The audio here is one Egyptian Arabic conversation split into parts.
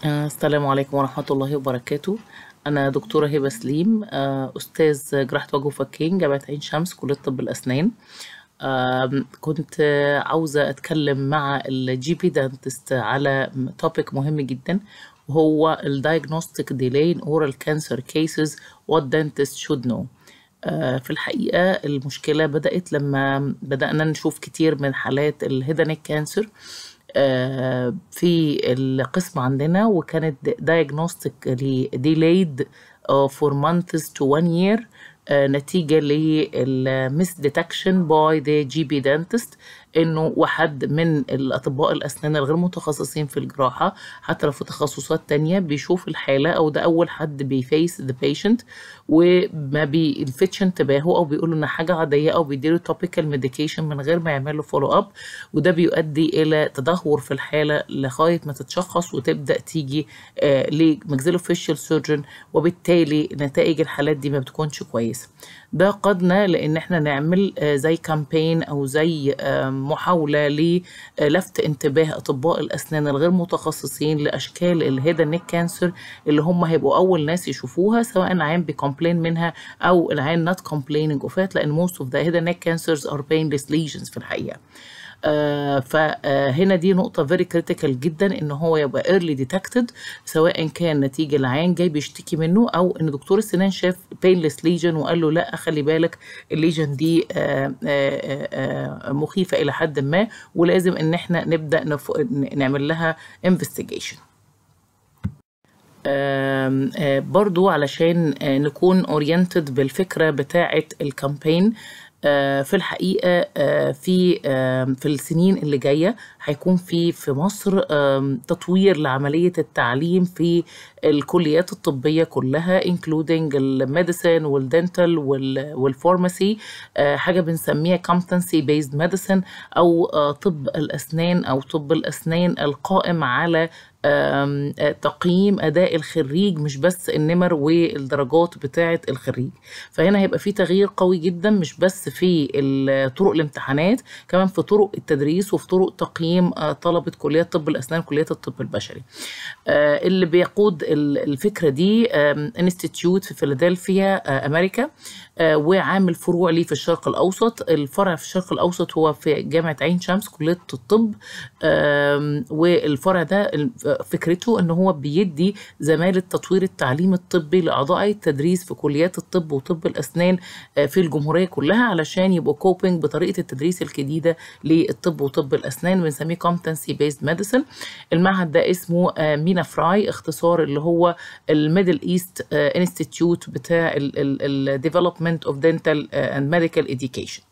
آه، السلام عليكم ورحمة الله وبركاته أنا دكتورة هبة سليم آه، أستاذ جراحة وجه وفكين جامعة عين شمس كلية طب الأسنان آم، كنت آه، عاوزة أتكلم مع الجي بي دانتست على توبيك مهم جدا وهو ال diagnostic delay in oral cancer cases what dentist should know آه، في الحقيقة المشكلة بدأت لما بدأنا نشوف كتير من حالات الهيدانيك كانسر آه، في القسم عندنا وكانت diagnostically delayed uh, for months to one year آه، نتيجة للمس ديتكشن باي ذا جي بي دانتست انه واحد من الاطباء الاسنان الغير متخصصين في الجراحة حتى لو في تخصصات تانية بيشوف الحالة او ده اول حد بيفيس ذا بيشنت وما بيلفتش انتباهه او بيقول انها حاجة عادية او بيديله توبيكال ميديكيشن من غير ما يعمل له فولو اب وده بيؤدي الى تدهور في الحالة لغاية ما تتشخص وتبدأ تيجي آه لماكسيلوفيشال سيرجن وبالتالي نتائج الحالات دي ما بتكونش كويسة ده قادنا لان احنا نعمل آه، زي كامبين او زي آه، محاولة للفت انتباه اطباء الاسنان الغير متخصصين لاشكال الهيدا نيك كانسر اللي هم هيبقوا اول ناس يشوفوها سواء العيان بيكومبلين منها او العيان not complaining of it لان most of the head and neck cancers are painless lesions في الحقيقة آه، فهنا دي نقطة very critical جدا ان هو يبقى early detected سواء كان نتيجة العيان جاي بيشتكي منه او ان دكتور السنان شاف painless lesion وقال له لا خلي بالك الليجن دي آه، آه، آه، مخيفة الى حد ما ولازم ان احنا نبدأ نف... نعمل لها investigation آم، آه، برضو علشان آه، نكون اورينتد بالفكرة بتاعة الكامبين آه، في الحقيقة آه، في آم، في السنين اللي جاية هيكون في في مصر آم، تطوير لعملية التعليم في الكليات الطبية كلها including الميديسن والدنتال والفارماسي حاجة بنسميها competency based medicine أو آه، طب الأسنان أو طب الأسنان القائم على آم، آه، تقييم أداء الخريج مش بس النمر والدرجات بتاعة الخريج فهنا هيبقى في تغيير قوي جدا مش بس في ال- طرق الامتحانات كمان في طرق التدريس وفي طرق تقييم آه، طلبة كليات طب الأسنان كليات الطب البشري آه، اللي بيقود ال- الفكرة دي انستيتيوت في فيلادلفيا آه، أمريكا آه، وعامل فروع ليه في الشرق الأوسط الفرع في الشرق الأوسط هو في جامعة عين شمس كلية الطب آم، والفرع ده ال- فكرته ان هو بيدي زمالة تطوير التعليم الطبي لأعضاء التدريس في كليات الطب وطب الأسنان آه، في الجمهورية كلها علشان يبقوا كوبينج بطريقة التدريس الجديدة للطب وطب الأسنان بنسميه competency based medicine المعهد ده اسمه آه، مينا فراي اختصار اللي هو الميدل ايست انستيتيوت بتاع ال development of dental آه، and medical education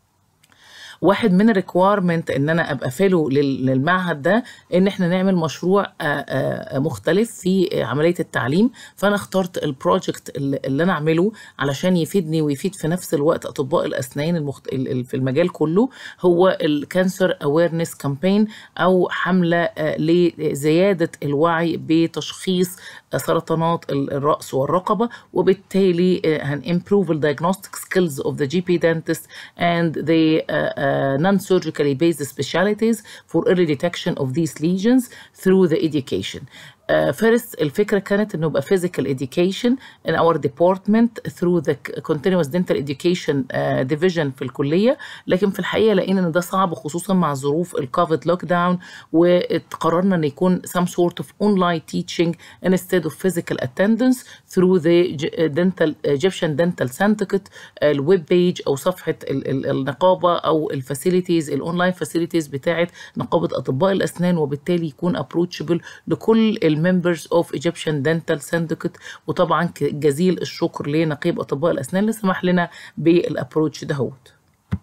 واحد من الريكويرمنت ان انا ابقى فيلو لل- للمعهد ده ان احنا نعمل مشروع آه، آه، مختلف في عمليه التعليم فانا اخترت البروجكت اللي اللي انا اعمله علشان يفيدني ويفيد في نفس الوقت اطباء الاسنان المخت... ال- ال- في المجال كله هو الكانسر اويرنس كامبين او حمله آه، لزياده الوعي بتشخيص آه، سرطانات ال- الراس والرقبه وبالتالي آه، هن improve the diagnostic skills of the GP dentist and the uh, uh, non-surgically based specialties for early detection of these lesions through the education. Uh, first الفكرة كانت انه يبقى physical education in our department through the continuous dental education uh, division في الكلية لكن في الحقيقة لقينا ان ده صعب خصوصا مع ظروف الكوفيد لوك داون وقررنا ان يكون some sort of online teaching instead of physical attendance through the J- dental Egyptian dental syndicate الويب بيج او صفحة ال- ال- النقابة او الفاسيلتيز الاونلاين فاسيلتيز بتاعت نقابة اطباء الاسنان وبالتالي يكون approachable لكل الممبرز اوف Egyptian Dental Syndicate وطبعا ك- جزيل الشكر لنقيب اطباء الاسنان اللي سمح لنا بالابروتش دهوت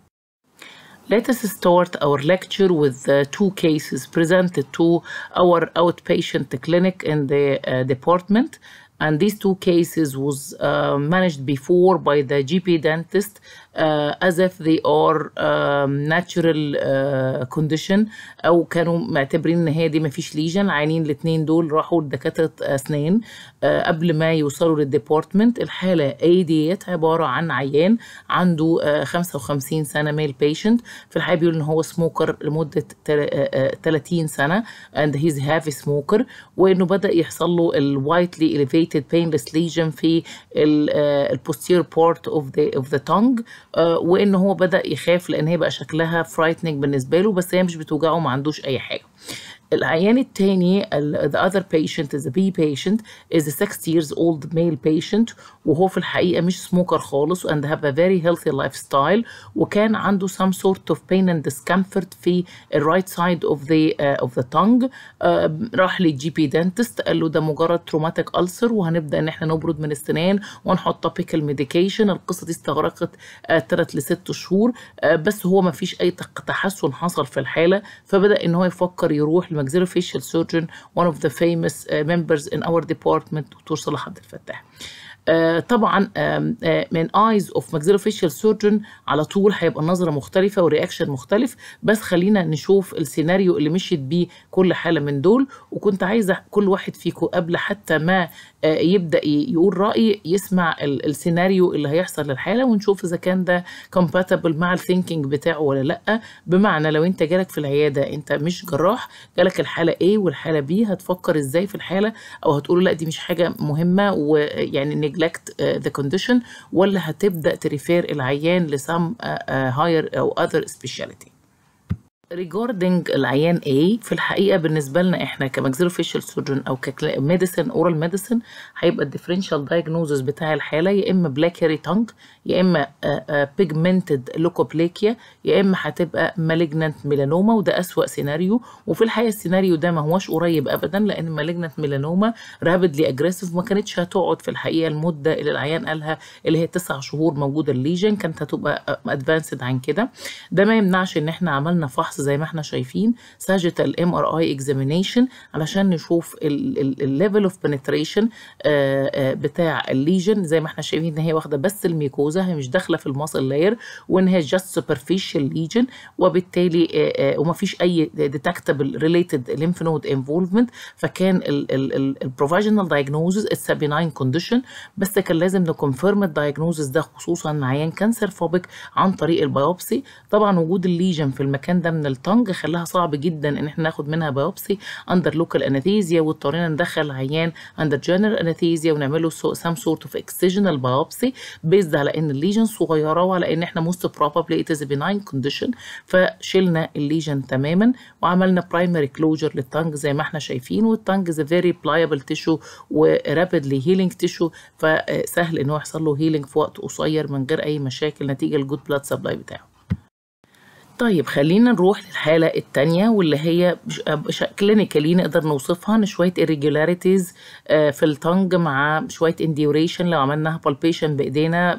Let us start our lecture with uh, two cases presented to our outpatient clinic in the uh, department. And these two cases was uh, managed before by the GP dentist uh, as if they are um, natural uh, condition او كانوا معتبرين ان هي دي مفيش ليجن عيانين الاثنين دول راحوا لدكاتره اسنان uh, قبل ما يوصلوا للديبارتمنت الحاله A ديت عباره عن عيان عنده uh, 55 سنه ميل بيشنت في الحقيقه بيقول ان هو سموكر لمده 30 سنه and he's heavy smoker وانه بدا يحصل له الوايتلي elevated painless lesion في البوستير بارت اوف ذا اوف ذا tongue وان هو بدا يخاف لان هي بقى شكلها frightening بالنسبه له بس هي مش بتوجعه ما عندوش اي حاجه العيان التاني the other patient is a B patient is a 60 years old male patient وهو في الحقيقة مش سموكر خالص and have a very healthy lifestyle وكان عنده some sort of pain and discomfort في ال right side of the uh, of the tongue uh, راح للجي بي dentist قال له ده مجرد traumatic ulcer وهنبدأ ان احنا نبرد من السنان ونحط topical medication القصة دي استغرقت 3 uh, ل 6 شهور uh, بس هو ما فيش اي تحسن حصل في الحالة فبدأ ان هو يفكر يروح maxillofacial surgeon one of the famous uh, members in our department دكتور صلاح عبد الفتاح آه طبعا آه آه من ايز اوف maxillofacial surgeon على طول هيبقى النظره مختلفه والرياكشن مختلف بس خلينا نشوف السيناريو اللي مشيت بيه كل حاله من دول وكنت عايزه كل واحد فيكم قبل حتى ما يبدا يقول راي يسمع السيناريو اللي هيحصل للحاله ونشوف اذا كان ده compatible مع الثينكينج بتاعه ولا لا بمعنى لو انت جالك في العياده انت مش جراح جالك الحاله A والحاله B هتفكر ازاي في الحاله او هتقول لا دي مش حاجه مهمه ويعني neglect uh, the condition ولا هتبدا تريفير العيان لسام uh, uh, higher او other specialty regarding العيان A في الحقيقة بالنسبة لنا احنا كماكسيلوفيشال سيرجن او كميديسن اورال ميديسن هيبقى الديفرنشال دايجنوزس بتاع الحالة يا اما بلاك هيري تانج يا اما بيجمنتد لوكوبليكيا يا اما هتبقى مالجنانت ميلانوما وده اسوأ سيناريو وفي الحقيقة السيناريو ده ما هوش قريب ابدا لان مالجنانت ميلانوما رابيدلي اجريسيف ما كانتش هتقعد في الحقيقة المدة اللي العيان قالها اللي هي تسع شهور موجودة الليجن كانت هتبقى ادفانسد عن كده ده ما يمنعش ان احنا عملنا فحص زي ما احنا شايفين ساجيتال ام ار اي اكزامينيشن علشان نشوف الليفل اوف بنتريشن بتاع الليجن زي ما احنا شايفين ان هي واخده بس الميكوزا هي مش داخله في الماسل لاير وان هي جاست سوبرفيشال ليجن وبالتالي وما فيش اي ديتكتبل ريليتد ليمف نود انفولفمنت فكان البروفيجنال دايجنوزز اتس بيناين كونديشن بس كان لازم نكونفيرم الدايجنوزس ده خصوصا مع عيان كانسر فوبيك عن طريق البيوبسي طبعا وجود الليجن في المكان ده من الطنج خلاها صعب جدا ان احنا ناخد منها بايوبسي اندر لوكال انستيزيا واضطرينا ندخل عيان اندر جنرال انستيزيا ونعمل له سام سورت اوف اكسجنال بايوبسي بيزد على ان الليجن صغيره وعلى ان احنا موست بروبابلي ات از بيناين كونديشن فشلنا الليجن تماما وعملنا برايمري كلوجر للطنج زي ما احنا شايفين والطنج از فيري بلايبل تيشو ورابيدلي هيلينج تيشو فسهل ان هو يحصل له هيلينج في وقت قصير من غير اي مشاكل نتيجه الجود بلاد سبلاي بتاعه طيب خلينا نروح للحالة التانية واللي هي كلينيكالي نقدر نوصفها ان شوية irregularities في التنج مع شوية induration لو عملناها palpation بايدينا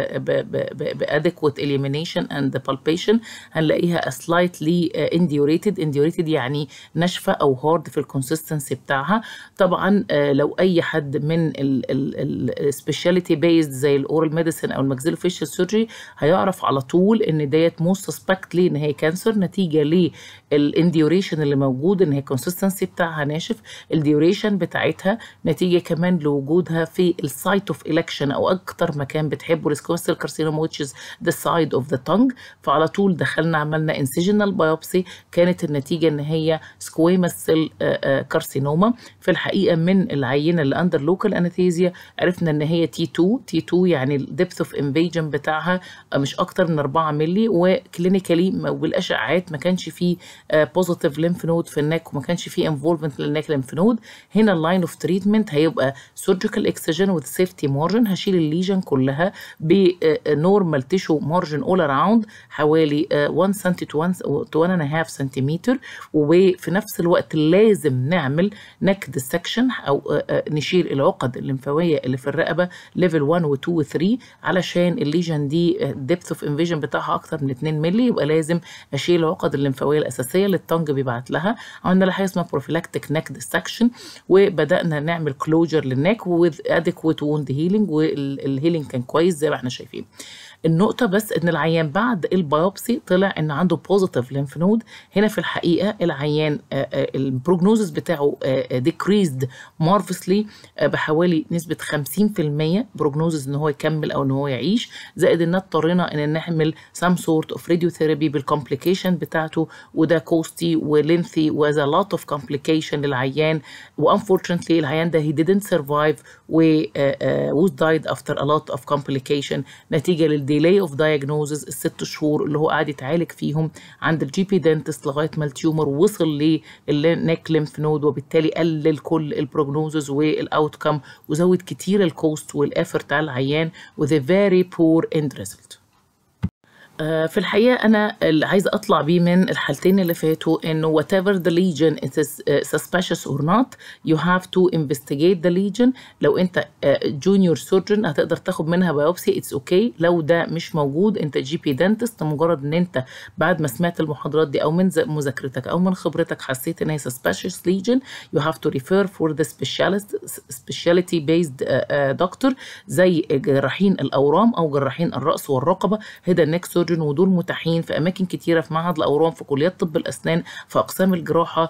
بadequate elimination and palpation هنلاقيها slightly indurated indurated يعني ناشفة او hard في الكونسستنسي بتاعها طبعا لو اي حد من السبيشاليتي بيزد زي الاورال ميديسن او الماكسيلوفيشال سيرجري هيعرف على طول ان ديت موست سبكتلي ان هي كانسر نتيجه للانديوريشن اللي موجود ان هي الكونسستنسي بتاعها ناشف الديوريشن بتاعتها نتيجه كمان لوجودها في السايت اوف الكشن او اكتر مكان بتحبه السكوستال كارسينوما which is the side of the tongue فعلى طول دخلنا عملنا انسيجنال بايوبسي كانت النتيجه ان هي سكويمس سيل كارسينوما في الحقيقه من العينه اللي اندر لوكال انستيزيا عرفنا ان هي تي 2 تي 2 يعني الدبث اوف انفيجن بتاعها مش اكتر من 4 مللي وكلينيكالي والاشعاعات ما كانش فيه بوزيتيف ليمف نود في النك وما كانش فيه انفولفمنت للنك ليمف نود هنا اللاين اوف تريتمنت هيبقى سيرجيكال اكسجن وذ سيفتي مارجن هشيل الليجن كلها بنورمال تيشو مارجن اول اراوند حوالي 1 سم تو 1 تو 1 1/2 سنتيمتر وفي نفس الوقت لازم نعمل نك ديسكشن او نشيل العقد الليمفاويه اللي في الرقبه ليفل 1 و 2 و 3 علشان الليجن دي ديبث اوف انفيجن بتاعها اكتر من 2 مللي يبقى لازم اشيل العقد الليمفاويه الاساسيه اللي الطنج بيبعت لها عملنا لها حاجه اسمها بروفيلاكتيك نك ديسكشن وبدانا نعمل كلوجر للنك وذ اديكويت ووند هيلينج والهيلينج كان كويس زي ما احنا شايفين النقطه بس ان العيان بعد البيوبسي طلع ان عنده بوزيتيف ليمف نود هنا في الحقيقه العيان البروجنوزس بتاعه ديكريزد مارفسلي بحوالي نسبه 50% بروجنوزس ان هو يكمل او ان هو يعيش زائد ان اضطرينا ان نعمل سام سورت اوف راديوثيرابي بالكومبليكيشن بتاعته وده كوستي ولينثي وذا لوت اوف كومبليكيشن للعيان وانفورشنتلي العيان ده he didn't survive و uh, uh, was died after a lot of complication نتيجه للديلي اوف diagnosis الست شهور اللي هو قاعد يتعالج فيهم عند الجي بي دنتست لغايه ما التيومر وصل للنيك ليمف نود وبالتالي قلل كل البروجنوزز والاوتكم وزود كتير الكوست والافورت على العيان with a very poor end result. في الحقيقة أنا اللي عايزة أطلع بيه من الحالتين اللي فاتوا إنه whatever the lesion it is suspicious or not you have to investigate the lesion لو أنت جونيور سيرجن هتقدر تاخد منها بايوبسي اتس اوكي okay. لو ده مش موجود أنت جي بي دنتست مجرد إن أنت بعد ما سمعت المحاضرات دي أو من مذاكرتك أو من خبرتك حسيت إن هي suspicious lesion you have to refer for the specialist speciality based doctor زي جراحين الأورام أو جراحين الرأس والرقبة هيدا نيك سيرجن ودول متاحين في اماكن كتيره في معهد الاورام في كليات طب الاسنان في اقسام الجراحه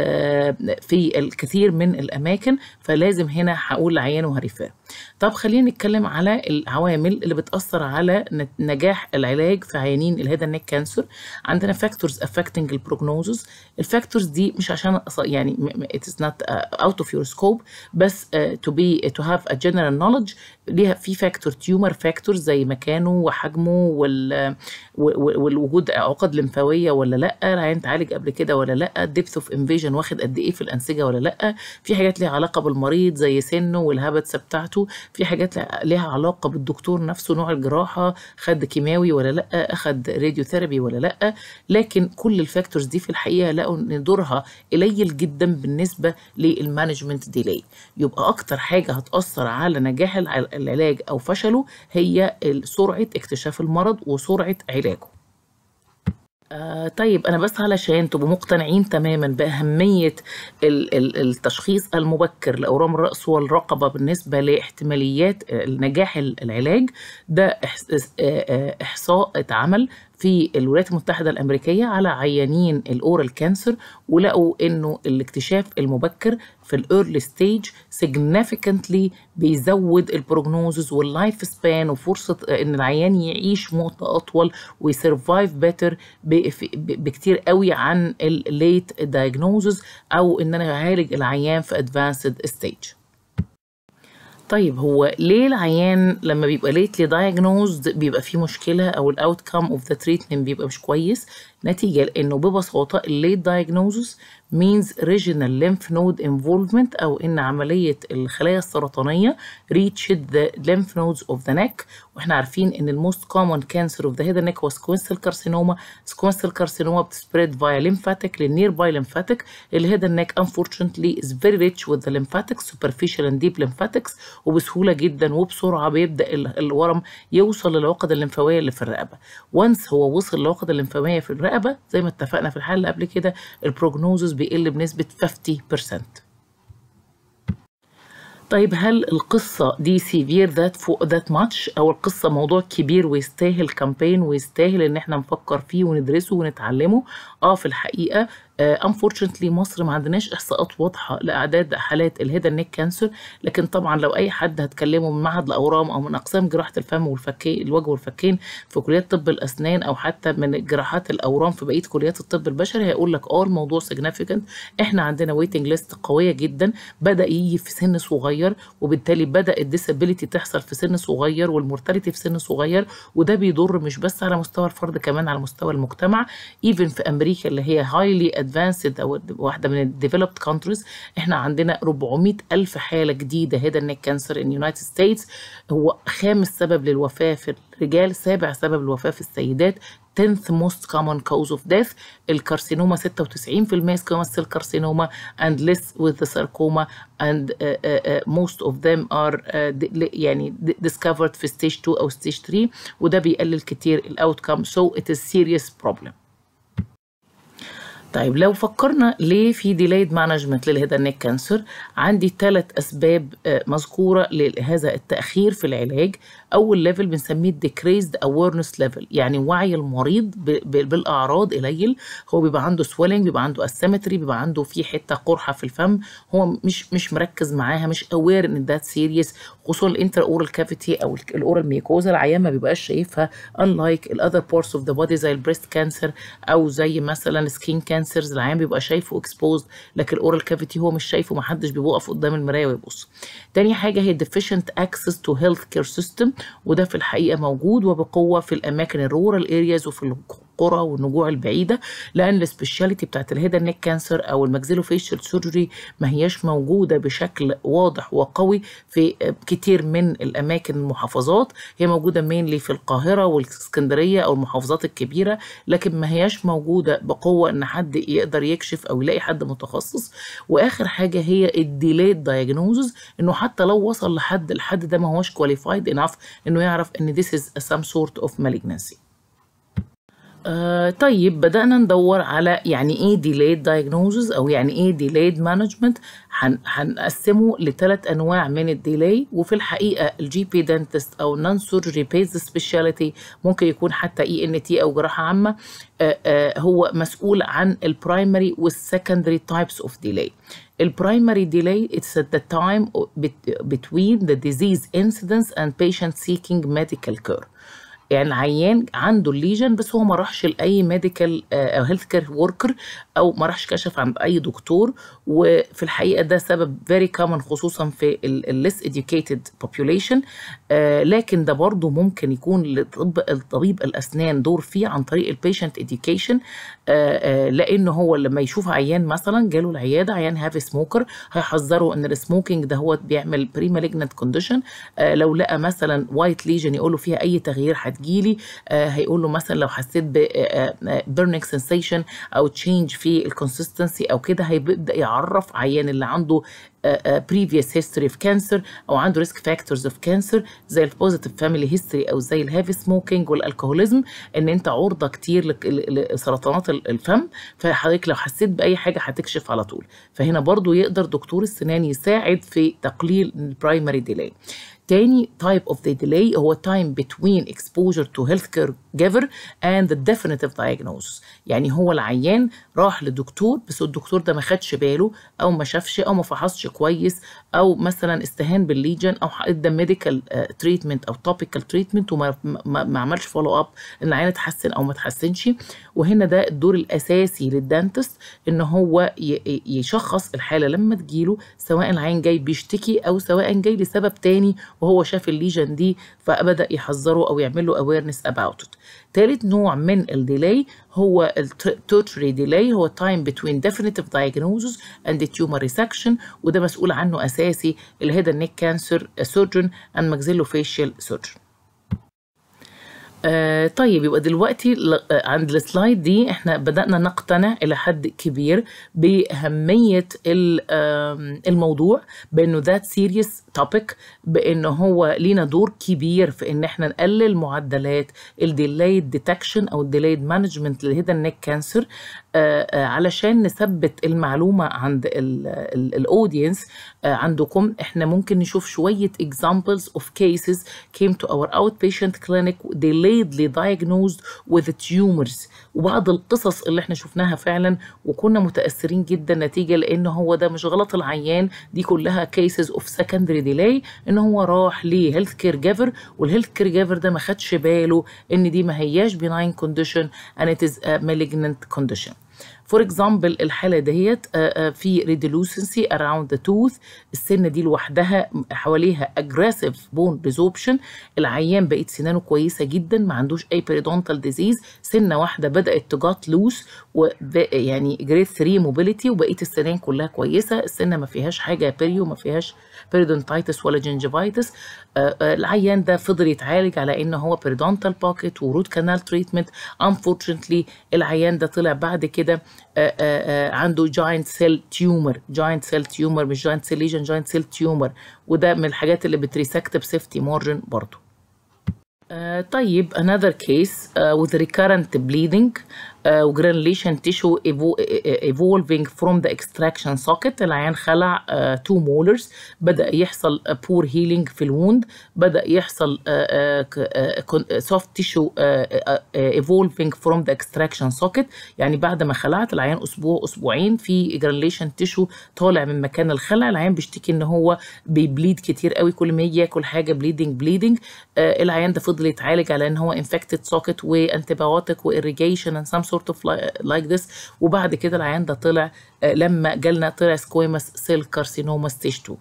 في الكثير من الاماكن فلازم هنا هقول لعيان وهريفاه طب خلينا نتكلم على العوامل اللي بتاثر على نجاح العلاج في عيانين الهيد نيك كانسر عندنا فاكتورز افكتنج البروجنوزس الفاكتورز دي مش عشان يعني it is not out of your scope بس to be to have a general knowledge ليها في فاكتور تيومر فاكتور زي مكانه وحجمه وال والوجود عقد لمفاويه ولا لا العيان اتعالج قبل كده ولا لا الدبث اوف انفيجن واخد قد ايه في الانسجه ولا لا في حاجات ليها علاقه بالمريض زي سنه والهابتس بتاعته في حاجات ليها علاقه بالدكتور نفسه نوع الجراحه خد كيماوي ولا لا اخد راديو ثيرابي ولا لا لكن كل الفاكتورز دي في الحقيقه لقوا ان دورها قليل جدا بالنسبه للمانجمنت ديلي يبقى اكتر حاجه هتاثر على نجاح العلاج او فشله هي سرعه اكتشاف المرض وسرعه علاجه آه طيب أنا بس علشان تبقوا مقتنعين تماما بأهمية ال ال التشخيص المبكر لأورام الرأس والرقبة بالنسبة لاحتماليات نجاح العلاج ده إحصاء اتعمل في الولايات المتحدة الأمريكية على عيانين الأورال كانسر ولقوا إنه الاكتشاف المبكر في الأيرلي ستيج significantly بيزود البروجنوزز واللايف سبان وفرصة إن العيان يعيش مدة أطول ويسرفايف بيتر بكتير قوي عن الليت دايجنوزز أو إن أنا أعالج العيان في ادفانسد ستيج. طيب هو ليه العيان لما بيبقى ليتلي دايجنوزد بيبقى فيه مشكله او الاوت كام اوف ذا تريتمنت بيبقى مش كويس نتيجه لانه ببساطه الليت دايجنوزس means regional lymph node involvement أو إن عملية الخلايا السرطانية reached the lymph nodes of the neck وإحنا عارفين إن ال most common cancer of the head and neck was squamous cell carcinoma squamous cell carcinoma بتسبريد via lymphatic لل nearby lymphatic ال head and neck unfortunately is very rich with the lymphatics superficial and deep lymphatics وبسهولة جدا وبسرعة بيبدأ الورم يوصل للعقد الليمفاوية اللي في الرقبة once هو وصل للعقد الليمفاوية في الرقبة زي ما اتفقنا في الحلقة اللي قبل كده البروجنوزس بيقل بنسبة 50% طيب هل القصة دي سيفير ذات فوق ذات ماتش أو القصة موضوع كبير ويستاهل كامبين ويستاهل إن احنا نفكر فيه وندرسه ونتعلمه؟ اه في الحقيقة انفورشنتلي uh, مصر ما عندناش احصاءات واضحه لاعداد حالات الهيد نيك كانسر لكن طبعا لو اي حد هتكلمه من معهد الاورام او من اقسام جراحه الفم والفكين الوجه والفكين في كليات طب الاسنان او حتى من جراحات الاورام في بقيه كليات الطب البشري هيقول لك اه الموضوع سيجنيفيكانت احنا عندنا ويتنج ليست قويه جدا بدا يجي في سن صغير وبالتالي بدا الديسابيليتي تحصل في سن صغير والمورتاليتي في سن صغير وده بيضر مش بس على مستوى الفرد كمان على مستوى المجتمع ايفن في امريكا اللي هي هايلي ادفانسد او واحده من الديفلوبد كونتريز احنا عندنا 400 الف حاله جديده هيد نيك كانسر ان يونايتد ستيتس هو خامس سبب للوفاه في الرجال سابع سبب للوفاه في السيدات 10th most common cause of death الكارسينوما 96% squamous cell carcinoma and less with the sarcoma and uh, uh, uh, most of them are uh, يعني discovered في stage 2 أو stage 3 وده بيقلل كتير الاوتكم so it is serious problem طيب لو فكرنا ليه في ديلايد مانجمنت للهيد نيك كانسر عندي ثلاث اسباب مذكوره لهذا التاخير في العلاج اول ليفل بنسميه decreased awareness level يعني وعي المريض ب... ب... بالاعراض قليل هو بيبقى عنده swelling بيبقى عنده asymmetry بيبقى عنده في حته قرحه في الفم هو مش مش مركز معاها مش aware ان ده سيريس خصوصا الانتر اورال كافيتي او الاورال ميكوزا العيان ما بيبقاش شايفها unlike الاذر بارتس اوف ذا بودي زي البريست كانسر او زي مثلا سكين كانسرز العيان بيبقى شايفه اكسبوزد لكن الاورال كافيتي هو مش شايفه محدش بيوقف قدام المرايه ويبص تاني حاجه هي deficient access to health care system وده في الحقيقه موجود وبقوه في الاماكن الرورال ارياز وفي القرى والنجوع البعيده لان السبيشاليتي بتاعت الهيد نيك كانسر او الماكسيلو فيشل سيرجري ما هياش موجوده بشكل واضح وقوي في كتير من الاماكن المحافظات هي موجوده مينلي في القاهره والاسكندريه او المحافظات الكبيره لكن ما هياش موجوده بقوه ان حد يقدر يكشف او يلاقي حد متخصص واخر حاجه هي الديليد دايجنوزز انه حتى لو وصل لحد الحد ده ما هوش كواليفايد انف انه يعرف ان this is some sort of malignancy آه طيب بدأنا ندور على يعني ايه delayed diagnosis او يعني ايه delayed management هنقسمه لثلاث انواع من الديلاي وفي الحقيقه الجي بي دنتست او نون سيرجري بيز سبيشاليتي ممكن يكون حتى اي ان تي او جراحه عامه آه آه هو مسؤول عن البرايمري والسكندري تايبس اوف ديلاي البرايمري ديلاي it's at the time between the disease incidence and patient seeking medical care يعني العيان عنده الليجن بس هو ما راحش لاي ميديكال او هيلث كير وركر او ما راحش كشف عند اي دكتور وفي الحقيقه ده سبب فيري كومن خصوصا في الليس educated population آه لكن ده برضه ممكن يكون لطب الطبيب الاسنان دور فيه عن طريق البيشنت education آه آه لان هو لما يشوف عيان مثلا جاله العياده عيان هافي سموكر هيحذره ان السموكينج ده هو بيعمل بري مالجنت كونديشن لو لقى مثلا وايت ليجن يقول له فيها اي تغيير هتجيلي آه هيقول له مثلا لو حسيت ب بيرنينج سensation او تشينج في الكونسستنسي او كده هيبدا يعرف عيان اللي عنده previous history of cancer او عنده risk factors of cancer زي البوزيتيف فاميلي هيستوري او زي الهيفي سموكينج والالكهوليزم ان انت عرضه كتير لسرطانات الفم فحضرتك لو حسيت باي حاجه هتكشف على طول فهنا برضو يقدر دكتور السنان يساعد في تقليل البرايمري ديلاي تاني type of the delay هو time between exposure to healthcare giver and the definitive diagnosis يعني هو العيان راح لدكتور بس الدكتور ده ما خدش باله او ما شافش او ما فحصش كويس او مثلا استهان بالليجن او ادى ميديكال تريتمنت او توبيكال تريتمنت وما ما, ما عملش فولو اب ان العيان اتحسن او ما اتحسنش وهنا ده الدور الاساسي للدانتست ان هو يشخص الحاله لما تجيله سواء العيان جاي بيشتكي او سواء جاي لسبب تاني وهو شاف الليجن دي فبدا يحذره او يعمل له اويرنس اباوت ات ثالث نوع من الديلاي هو التوتري ديلاي هو time between definitive diagnosis and the tumor resection وده مسؤول عنه اساسي الهيد نيك كانسر سيرجن and maxillofacial surgeon آه طيب يبقى دلوقتي عند السلايد دي احنا بدأنا نقتنع إلى حد كبير بأهمية الموضوع بأنه ذات سيريس توبيك بأنه هو لينا دور كبير في إن احنا نقلل معدلات الديلايد ديتكشن أو الديلايد مانجمنت للهيدن نيك كانسر علشان نثبت المعلومة عند الاودينس عندكم احنا ممكن نشوف شوية examples of cases came to our outpatient clinic delayedly diagnosed with tumors وبعض القصص اللي احنا شفناها فعلا وكنا متأثرين جدا نتيجة لان هو ده مش غلط العيان دي كلها cases of secondary delay ان هو راح لهيلث كير جيفر والهيلث كير جيفر ده ما خدش باله ان دي ما هياش benign condition and it is a malignant condition فور اكزامبل الحاله دهيت في ريدلوسنسي اراوند ذا توث السنه دي لوحدها حواليها اجريسيف بون ريزوبشن العيان بقت سنانه كويسه جدا ما عندوش اي بيريدونتال ديزيز سنه واحده بدات تجات لوس يعني جريد 3 موبيليتي وبقيه السنان كلها كويسه السنه ما فيهاش حاجه بيريو ما فيهاش بيريدونتايتس ولا جنجفايتس العيان ده فضل يتعالج على ان هو بيريدونتال باكيت وروت كانال تريتمنت انفورشنتلي العيان ده طلع بعد كده آآ آآ عنده جاينت سيل تيومر جاينت سيل تيومر مش جاينت سيل ليجن جاينت سيل تيومر وده من الحاجات اللي بتريسكت بسيفتي مارجن برضه آه، طيب another case uh, with recurrent bleeding uh, وgranulation tissue evo- evolving from the extraction socket العيان خلع uh, two molars بدأ يحصل uh, poor healing في الوند بدأ يحصل uh, uh, uh, soft tissue uh, uh, evolving from the extraction socket يعني بعد ما خلعت العيان أسبوع أسبوعين في granulation tissue طالع من مكان الخلع العيان بيشتكي إن هو بيبليد كتير قوي كل ما يجي ياكل حاجة bleeding bleeding uh, العيان ده فضل يتعالج على إن هو infected socket وانتبيوتيك وإريجيشن and some sort of like this وبعد كده العيان ده طلع آه، لما جالنا طلع سكويمس سيل كارسينوما ستيج 2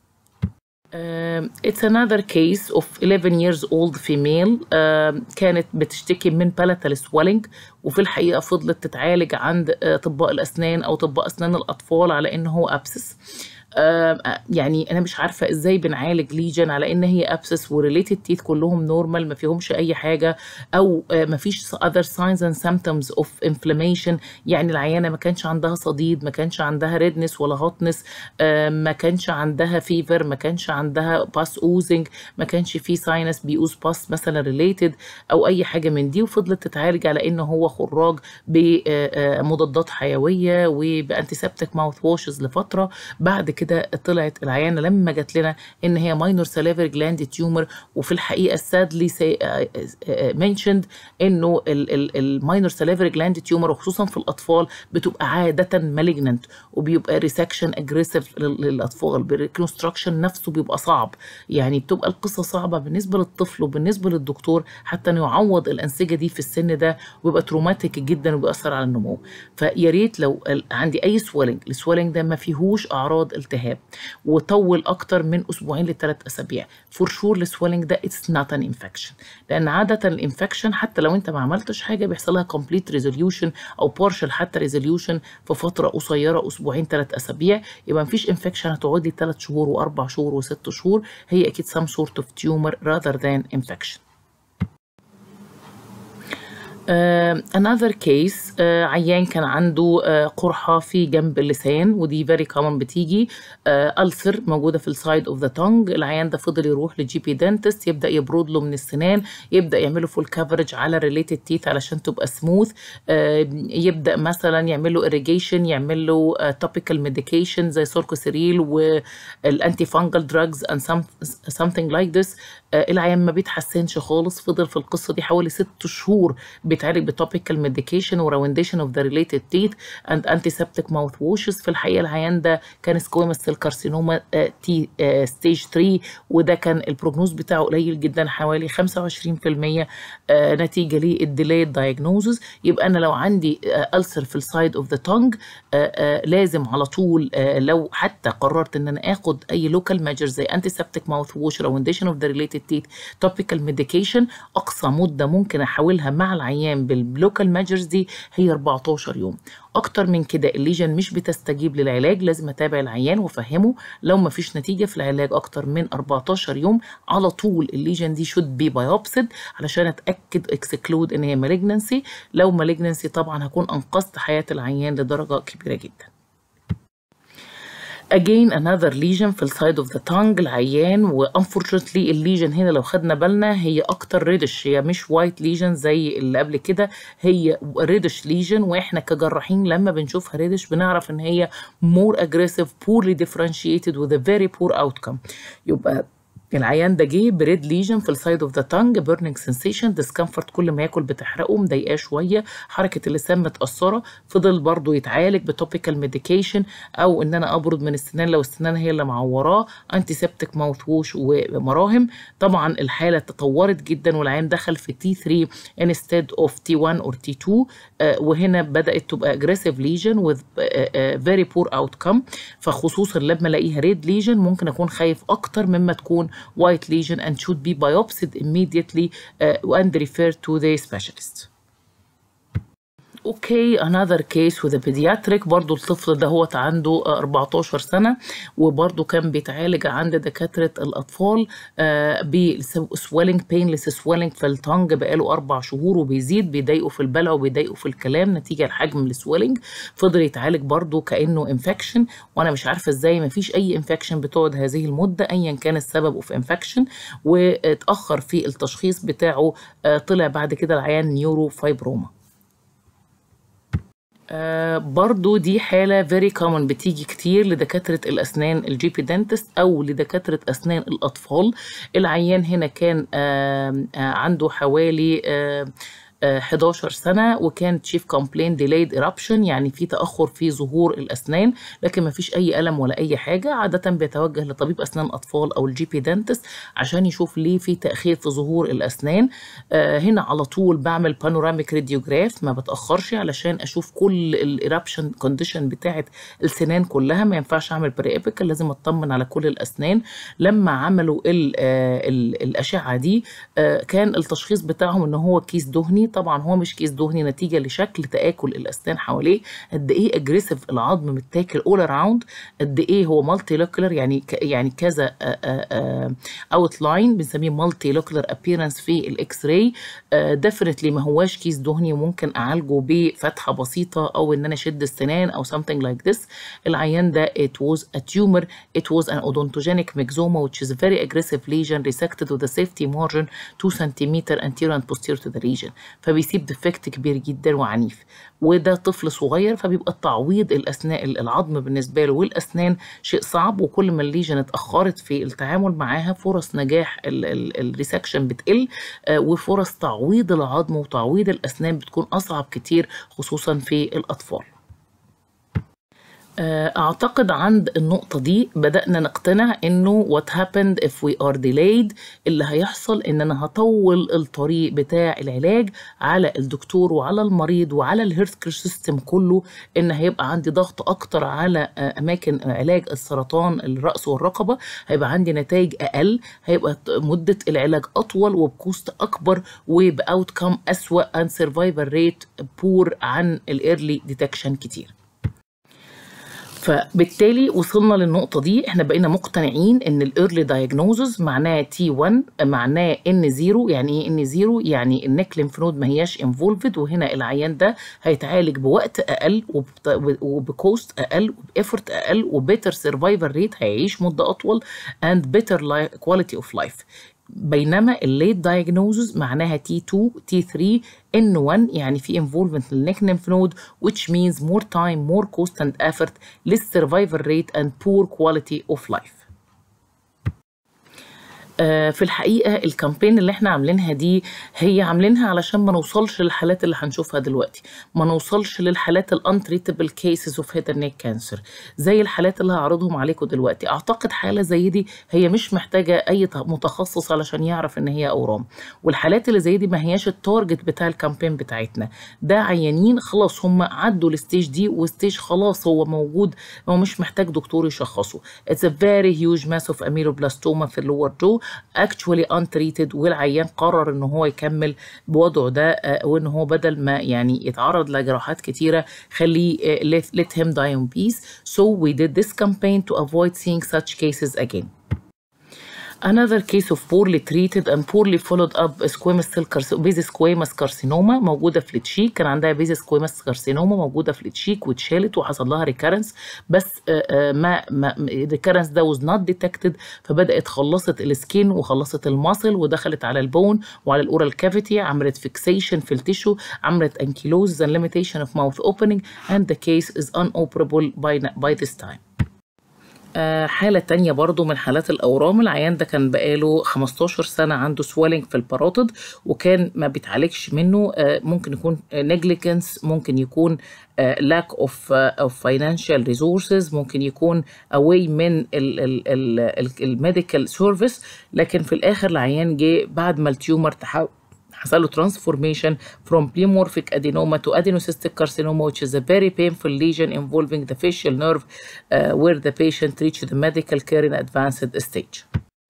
Um, it's another case of 11 years old female um, كانت بتشتكي من palatal swelling وفي الحقيقة فضلت تتعالج عند uh, أطباء الأسنان أو أطباء أسنان الأطفال على إن هو أبسس آه، يعني انا مش عارفه ازاي بنعالج ليجن على ان هي ابسس وريليتد تيث كلهم نورمال ما فيهمش اي حاجه او آه، ما فيش other signs and symptoms of inflammation يعني العيانه ما كانش عندها صديد ما كانش عندها ريدنس ولا هوتنس ما كانش عندها فيفر ما كانش عندها باس اوزنج ما كانش في ساينس بيوز باس مثلا ريليتد او اي حاجه من دي وفضلت تتعالج على انه هو خراج بمضادات حيويه وبانتيسبتيك ماوث واشز لفتره بعد كده طلعت العيانه لما جات لنا ان هي ماينور ساليفري جلاند تيومر وفي الحقيقه سادلي منشند انه الماينور ساليفري جلاند تيومر وخصوصا في الاطفال بتبقى عاده مالجننت وبيبقى ريسكشن اجريسيف للاطفال بالريكونستراكشن نفسه بيبقى صعب يعني بتبقى القصه صعبه بالنسبه للطفل وبالنسبه للدكتور حتى انه يعوض الانسجه دي في السن ده ويبقى تروماتيك جدا وبيأثر على النمو فيا ريت لو عندي اي سويلنج السويلنج ده ما فيهوش اعراض التهاب وطول اكتر من اسبوعين لثلاث اسابيع فور شور السويلنج ده اتس نوت ان انفكشن لان عاده الانفكشن حتى لو انت ما عملتش حاجه بيحصل لها كومبليت ريزوليوشن او بارشل حتى ريزوليوشن في فتره قصيره اسبوعين ثلاث اسابيع يبقى ما فيش انفكشن هتقعد لي ثلاث شهور واربع شهور وست شهور هي اكيد سام سورت اوف تيومر rather than infection Uh, another case uh, عيان كان عنده uh, قرحة في جنب اللسان ودي very common بتيجي ألسر موجودة في السايد اوف ذا تونج العيان ده فضل يروح لجي بي دنتست يبدأ يبرد له من السنان يبدأ يعمله فول كفرج على ريليتد تيث علشان تبقى سموث يبدأ مثلا يعمل له irrigation يعمل له topical medication زي سوركوسيريل والانتي فانجل دراجز and some, something like this العيان ما بيتحسنش خالص فضل في القصة دي حوالي ست شهور بيتعالج بتوبيكال ميديكيشن وراونديشن اوف ذا ريليتد تيث اند انتي سبتيك ماوث ووشز في الحقيقه العيان ده كان سكويمس سيل كارسينوما تي ستيج 3 وده كان البروجنوز بتاعه قليل جدا حوالي 25% آه نتيجه للديلايد دايجنوزز يبقى انا لو عندي ألسر في السايد اوف ذا تونج لازم على طول آه لو حتى قررت ان انا اخد اي لوكال ميجر زي انتي سبتيك ماوث ووش راونديشن اوف ذا ريليتد تيث توبيكال ميديكيشن اقصى مده ممكن احاولها مع العيان العيان باللوكال ميجرز دي هي 14 يوم اكتر من كده الليجن مش بتستجيب للعلاج لازم اتابع العيان وافهمه لو ما فيش نتيجه في العلاج اكتر من 14 يوم على طول الليجن دي شود بي بايوبسد علشان اتاكد اكسكلود ان هي مالجنسي لو مالجنسي طبعا هكون انقذت حياه العيان لدرجه كبيره جدا again another lesion في السايد اوف ذا tongue العيان وانفورشنتلي الليجن هنا لو خدنا بالنا هي اكتر ريدش هي مش وايت ليجن زي اللي قبل كده هي ريدش ليجن واحنا كجراحين لما بنشوفها ريدش بنعرف ان هي more aggressive poorly differentiated with a very poor outcome يبقى العيان ده جه بريد ليجن في السايد اوف ذا تانج بيرنينج سensation ديسكمفورت كل ما ياكل بتحرقه مضايقاه شويه حركه اللسان متاثره فضل برضه يتعالج بتوبيكال ميديكيشن او ان انا ابرد من السنان لو السنان هي اللي معوراه انتي سيبتيك ماوث ووش ومراهم طبعا الحاله تطورت جدا والعيان دخل في تي 3 انستيد اوف تي 1 اور تي 2 وهنا بدات تبقى اجريسيف ليجن وذ فيري بور اوت كم فخصوصا لما الاقيها ريد ليجن ممكن اكون خايف اكتر مما تكون white lesion and should be biopsied immediately uh, and referred to the specialist. اوكي another case with a pediatric برضو الطفل ده هو عنده 14 سنة وبرضو كان بيتعالج عند دكاترة الأطفال بسويلنج بينلس سويلنج في التانج بقاله أربع شهور وبيزيد بيضايقه في البلع وبيضايقه في الكلام نتيجة لحجم السويلنج فضل يتعالج برضو كأنه انفكشن وأنا مش عارفة ازاي مفيش أي انفكشن بتقعد هذه المدة أيا كان السبب في انفكشن واتأخر في التشخيص بتاعه طلع بعد كده العيان نيورو فايبروما آه برضو دي حالة very common بتيجي كتير لدكاترة الأسنان الجي بي دنتست أو لدكاترة أسنان الأطفال العيان هنا كان آه آه عنده حوالي آه 11 سنة وكان تشيف كومبلين ديلايد ايرابشن يعني في تأخر في ظهور الأسنان لكن ما فيش أي ألم ولا أي حاجة عادة بيتوجه لطبيب أسنان أطفال أو الجي بي دنتست عشان يشوف ليه في تأخير في ظهور الأسنان آه هنا على طول بعمل بانوراميك راديوجراف ما بتأخرش علشان أشوف كل الايرابشن كونديشن بتاعة السنان كلها ما ينفعش أعمل بري لازم أطمن على كل الأسنان لما عملوا ال آه ال الأشعة دي آه كان التشخيص بتاعهم إن هو كيس دهني طبعا هو مش كيس دهني نتيجه لشكل تاكل الاسنان حواليه قد ايه اجريسيف العظم متاكل اول اراوند قد ايه هو مالتي لوكولر يعني ك يعني كذا اوت لاين بنسميه مالتي لوكولر ابييرنس في الاكس راي ديفينتلي ما هواش كيس دهني وممكن اعالجه بفتحه بسيطه او ان انا اشد السنان او something like this العيان ده it was a tumor it was an odontogenic myxoma which is a very aggressive lesion resected with a safety margin 2 cm anterior and posterior to the region فبيسيب ديفكت كبير جدا وعنيف وده طفل صغير فبيبقى التعويض الاسنان العظم بالنسبه له والاسنان شيء صعب وكل ما الليجن اتاخرت في التعامل معاها فرص نجاح الريسكشن بتقل وفرص تعويض العظم وتعويض الاسنان بتكون اصعب كتير خصوصا في الاطفال اعتقد عند النقطة دي بدأنا نقتنع انه what happened if we are delayed اللي هيحصل ان انا هطول الطريق بتاع العلاج على الدكتور وعلى المريض وعلى الهيلث كير سيستم كله ان هيبقى عندي ضغط اكتر على اماكن علاج السرطان الرأس والرقبة هيبقى عندي نتائج اقل هيبقى مدة العلاج اطول وبكوست اكبر وباوتكم اسوأ and survival rate بور عن الايرلي ديتكشن كتير فبالتالي وصلنا للنقطة دي احنا بقينا مقتنعين ان الايرلي دايجنوزز معناه تي 1 معناه ان 0 يعني ايه ان 0 يعني النك ليمف نود ما هياش انفولفد وهنا العيان ده هيتعالج بوقت اقل وبكوست اقل وبافورت اقل وبيتر سرفايفل ريت هيعيش مدة اطول اند بيتر كواليتي اوف لايف بينما الليت دايجنوزز معناها تي 2 تي 3 ان 1 يعني في انفولفمنت للنك lymph node which means more time more cost and effort less survival rate and poor quality of life في الحقيقه الكامبين اللي احنا عاملينها دي هي عاملينها علشان ما نوصلش للحالات اللي هنشوفها دلوقتي ما نوصلش للحالات الانتريتبل كيسز اوف هيد نيك كانسر زي الحالات اللي هعرضهم عليكم دلوقتي اعتقد حاله زي دي هي مش محتاجه اي متخصص علشان يعرف ان هي اورام والحالات اللي زي دي ما هياش التارجت بتاع الكامبين بتاعتنا ده عيانين خلاص هم عدوا الستيج دي وستيج خلاص هو موجود هو مش محتاج دكتور يشخصه اتس ا فيري هيوج ماس اوف اميلوبلاستوما في اللور جو actually untreated والعيان قرر ان هو يكمل بوضعه ده وان هو بدل ما يعني يتعرض لجراحات كتيره خليه let him die in peace so we did this campaign to avoid seeing such cases again Another case of poorly treated and poorly followed up squamous cell carcinoma basal squamous carcinoma موجودة في التشيك كان عندها basal squamous carcinoma موجودة في التشيك واتشالت وحصل لها ريكارنس بس ما ما الريكارنس ده was not detected فبدأت خلصت السكين وخلصت الماسل ودخلت على البون وعلى الاورال كافيتي عملت فيكسيشن في التيشو عملت انكيلوز and limitation of mouth opening and the case is unoperable by, by this time. حالة تانية برضو من حالات الأورام العيان ده كان بقاله 15 سنة عنده سويلنج في الباروتيد وكان ما بيتعالجش منه ممكن يكون نيجليجنس ممكن يكون lack of of financial resources ممكن يكون away من الميديكال سيرفيس لكن في الآخر العيان جه بعد ما التيومر تحول حصل له transformation from pleomorphic adenoma to adenocystic carcinoma which is a very painful lesion involving the facial nerve uh, where the patient reached the medical care in advanced stage.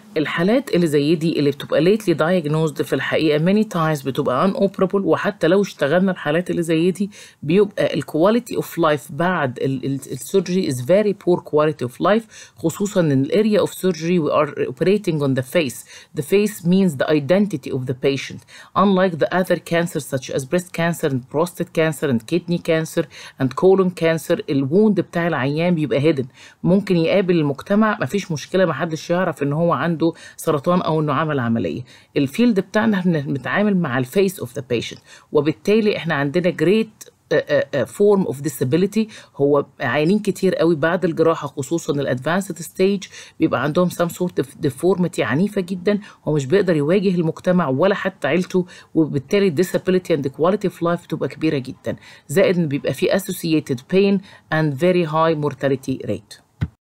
الحالات اللي زي دي اللي بتبقى lately diagnosed في الحقيقة many times بتبقى unoperable وحتى لو اشتغلنا الحالات اللي زي دي بيبقى ال quality of life بعد السيرجري is very poor quality of life خصوصا ان ال area of surgery we are operating on the face the face means the identity of the patient unlike the other cancers such as breast cancer and prostate cancer and kidney cancer and colon cancer الووند بتاع العيان بيبقى hidden ممكن يقابل المجتمع مفيش مشكلة محدش يعرف ان هو عنده سرطان او انه عمل عمليه الفيلد بتاعنا احنا بنتعامل مع الفيس اوف ذا بيشنت وبالتالي احنا عندنا جريت فورم اوف disability هو عيانين كتير قوي بعد الجراحه خصوصا الادفانسد ستيج بيبقى عندهم سام سورت ديفورميتي عنيفه جدا هو مش بيقدر يواجه المجتمع ولا حتى عيلته وبالتالي disability and quality of life بتبقى كبيره جدا زائد ان بيبقى في associated pain and very high mortality rate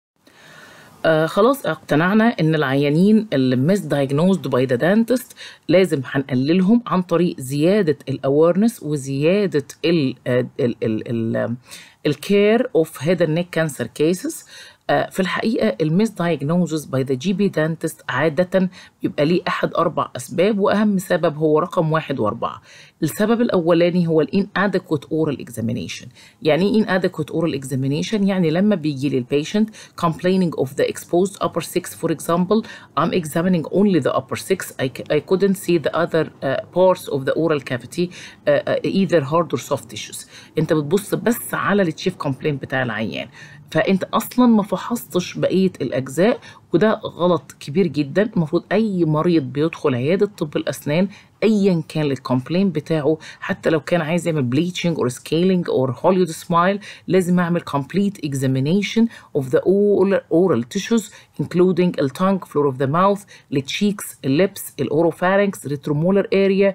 آه خلاص اقتنعنا ان العيانين اللي مس دايجنوزد باي ذا دانتست لازم هنقللهم عن طريق زياده الاويرنس وزياده ال ال ال ال الكير اوف هيد اند نيك كانسر كيسز في الحقيقة الميس دايجنوزز باي ذا جي بي دانتست عادة بيبقى ليه أحد أربع أسباب وأهم سبب هو رقم واحد وأربعة السبب الأولاني هو ال inadequate oral examination يعني إيه inadequate oral examination يعني لما بيجي لي البيشنت complaining of the exposed upper six for example I'm examining only the upper six I, I couldn't see the other uh, parts of the oral cavity uh, uh, either hard or soft tissues أنت بتبص بس على التشيف كومبلين بتاع العيان فانت اصلا ما فحصتش بقيه الاجزاء وده غلط كبير جدا المفروض اي مريض بيدخل عياده طب الاسنان ايا كان الكومبلين بتاعه حتى لو كان عايز يعمل بليتشنج اور سكيلينج اور هوليود سمايل لازم اعمل complete examination of the oral, oral tissues including the tongue floor of the mouth the cheeks the lips the oropharynx the retromolar area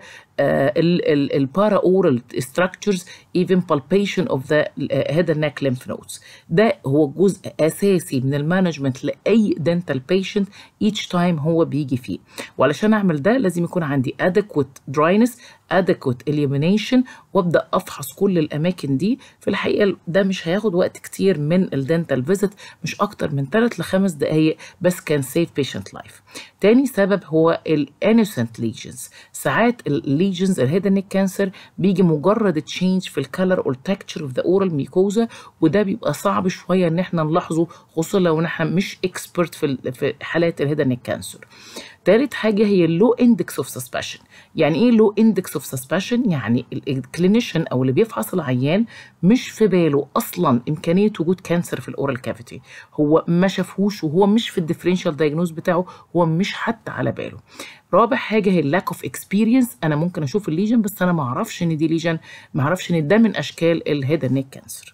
البارا اورال structures even palpation of the head and neck lymph nodes ده هو جزء اساسي من المانجمنت لاي dental patient each time هو بيجي فيه وعلشان اعمل ده لازم يكون عندي adequate dryness adequate illumination وابدا افحص كل الاماكن دي في الحقيقه ده مش هياخد وقت كتير من الدنتال فيزيت مش اكتر من 3 ل 5 دقائق بس كان سيف بيشنت لايف تاني سبب هو الانوسنت ليجنز ساعات الليجنز الهيد نيك كانسر بيجي مجرد تشينج في الكالر او التكتشر اوف ذا اورال ميكوزا وده بيبقى صعب شويه ان احنا نلاحظه خصوصا لو احنا مش اكسبرت في في حالات الهيد نيك كانسر تالت حاجة هي اللو اندكس اوف سسبشن يعني ايه لو اندكس اوف سسبشن يعني الكلينيشن او اللي بيفحص العيان مش في باله اصلا امكانية وجود كانسر في الاورال كافيتي هو ما شافهوش وهو مش في الديفرنشال دايجنوز بتاعه هو مش حتى على باله رابع حاجه هي اللاك اوف اكسبيرينس انا ممكن اشوف الليجن بس انا ما اعرفش ان دي ليجن ما اعرفش ان ده من اشكال الهيد نيك كانسر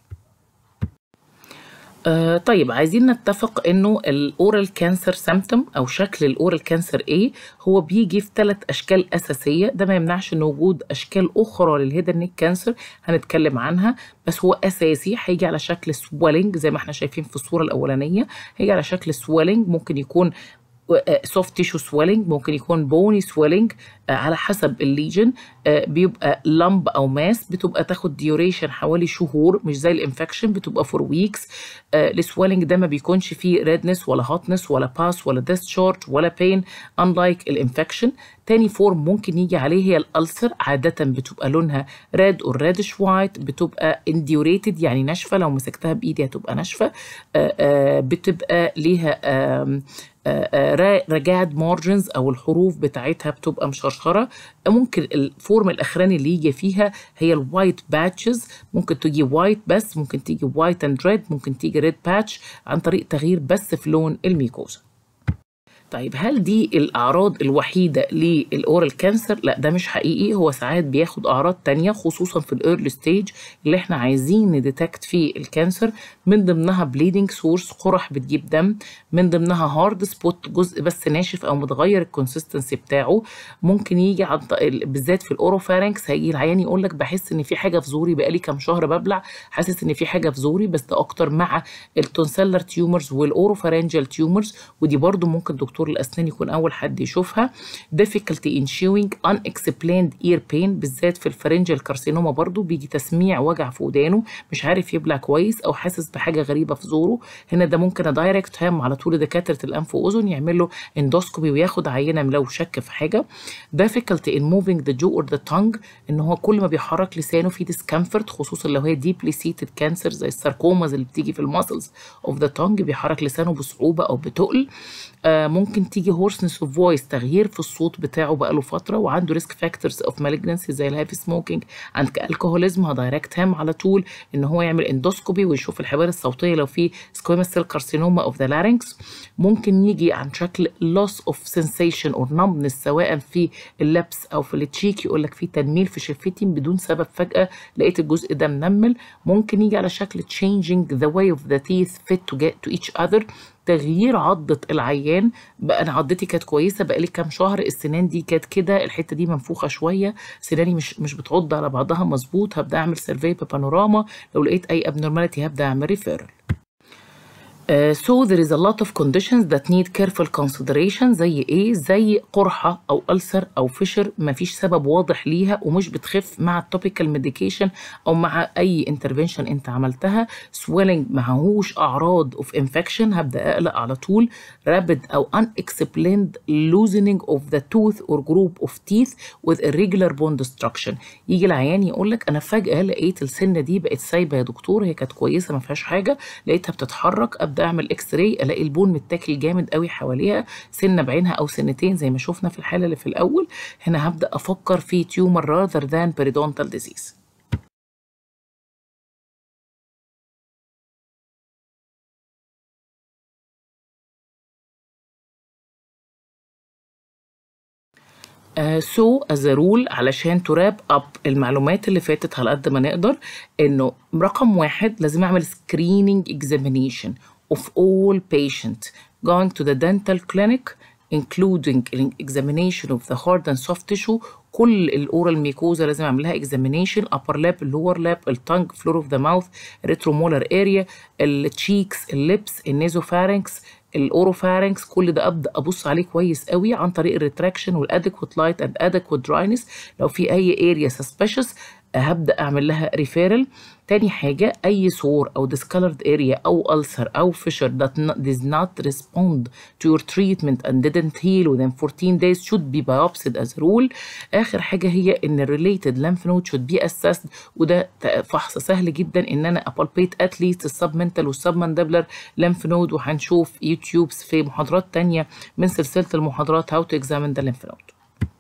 آه طيب عايزين نتفق انه الاورال كانسر سيمتوم او شكل الاورال كانسر ايه هو بيجي في ثلاث اشكال اساسيه ده ما يمنعش ان وجود اشكال اخرى للهيد نيك كانسر هنتكلم عنها بس هو اساسي هيجي على شكل سويلنج زي ما احنا شايفين في الصوره الاولانيه هيجي على شكل سويلنج ممكن يكون سوفت تيشو سويلنج ممكن يكون بوني سويلنج على حسب الليجن بيبقى لمب او ماس بتبقى تاخد ديوريشن حوالي شهور مش زي الانفكشن بتبقى فور ويكس السويلنج ده ما بيكونش فيه ريدنس ولا هوتنس ولا باس ولا ديسشارج ولا بين انلايك الانفكشن تاني فورم ممكن يجي عليه هي الالسر عاده بتبقى لونها ريد اور ريدش وايت بتبقى انديوريتد يعني ناشفه لو مسكتها بايدي هتبقى ناشفه بتبقى ليها رجعد مارجنز او الحروف بتاعتها بتبقى مشرشره ممكن الفورم الاخراني اللي يجي فيها هي الوايت باتشز ممكن تيجي وايت بس ممكن تيجي وايت اند ريد ممكن تيجي ريد باتش عن طريق تغيير بس في لون الميكوزا طيب هل دي الأعراض الوحيدة للأورال كانسر؟ لا ده مش حقيقي هو ساعات بياخد أعراض تانية خصوصا في الأيرلي ستيج اللي احنا عايزين نديتكت فيه الكانسر من ضمنها بليدنج سورس قرح بتجيب دم من ضمنها هارد سبوت جزء بس ناشف أو متغير الكونسيستنسي بتاعه ممكن يجي عن بالذات في الأوروفارynx هيجي العيان يقول لك بحس إن في حاجة في زوري بقالي كام شهر ببلع حاسس إن في حاجة في زوري بس ده أكتر مع التونسيلر تيومرز والأوروفارنجال تيومرز ودي برضو ممكن دكتور دكتور الاسنان يكون اول حد يشوفها difficulty in chewing unexplained ear pain بالذات في الفرنجل كارسينوما برضو بيجي تسميع وجع في ودانه مش عارف يبلع كويس او حاسس بحاجه غريبه في زوره هنا ده ممكن دايركت هام على طول دكاتره الانف واذن يعمل له اندوسكوبي وياخد عينه لو شك في حاجه difficulty in moving the jaw or the tongue ان هو كل ما بيحرك لسانه في discomfort خصوصا لو هي deeply seated cancer زي الساركوماز اللي بتيجي في الماسلز اوف ذا tongue بيحرك لسانه بصعوبه او بتقل آه ممكن تيجي hoarseness of voice تغيير في الصوت بتاعه بقاله فتره وعنده ريسك فاكتورز اوف malignancy زي الهيفي سموكينج عندك الكحوليزم هدايركت هام على طول ان هو يعمل اندوسكوبي ويشوف الحبال الصوتيه لو في سكويمس سيل كارسينوما اوف ذا لارynx ممكن يجي عن شكل loss of sensation or numbness سواء في اللبس او في التشيك يقول لك في تنميل في شفتي بدون سبب فجاه لقيت الجزء ده منمل ممكن يجي على شكل changing the way of the teeth fit to get to each other تغيير عضة العيان بقى انا عضتي كانت كويسه بقى لي كام شهر السنان دي كانت كده الحته دي منفوخه شويه سناني مش مش بتعض على بعضها مظبوط هبدا اعمل سيرفي ببانوراما لو لقيت اي abnormality هبدا اعمل ريفيرال Uh, so there is a lot of conditions that need careful consideration زي ايه زي قرحة او ألسر او فشر مفيش سبب واضح ليها ومش بتخف مع التوبيكال ميديكيشن او مع اي intervention انت عملتها swelling معهوش اعراض of infection هبدا اقلق على طول rapid او unexplained loosening of the tooth or group of teeth with irregular bone destruction يجي العيان يقول لك انا فجأة لقيت السنة دي بقت سايبة يا دكتور هي كانت كويسة ما فيهاش حاجة لقيتها بتتحرك ابدا اعمل اكس راي الاقي البون متاكل جامد قوي حواليها سنه بعينها او سنتين زي ما شفنا في الحاله اللي في الاول هنا هبدا افكر في تيومر rather than periodontal disease سو از رول علشان تراب اب المعلومات اللي فاتت على قد ما نقدر انه رقم واحد لازم اعمل سكريننج اكزامينيشن of all patients going to the dental clinic including examination of the hard and soft tissue كل الاورال ميكوزا لازم اعمل لها examination upper lap lower lap التانج floor of the mouth retromolar area التشيكس اللبس النيزوفارنكس الاوروفارنكس كل ده ابدا ابص عليه كويس قوي عن طريق الريتراكشن والادكوت لايت اند ادكوت دراينس لو في اي اريا سسبشس هبدا اعمل لها ريفيرال تاني حاجة أي سور أو discolored area أو ulcer أو fissure that not, does not respond to your treatment and didn't heal within 14 days should be biopsied as a rule آخر حاجة هي إن related lymph node should be assessed وده فحص سهل جدا إن أنا أبالبيت at least السبمنتال والسبمندبلر lymph node وهنشوف يوتيوبس في محاضرات تانية من سلسلة المحاضرات how to examine the lymph node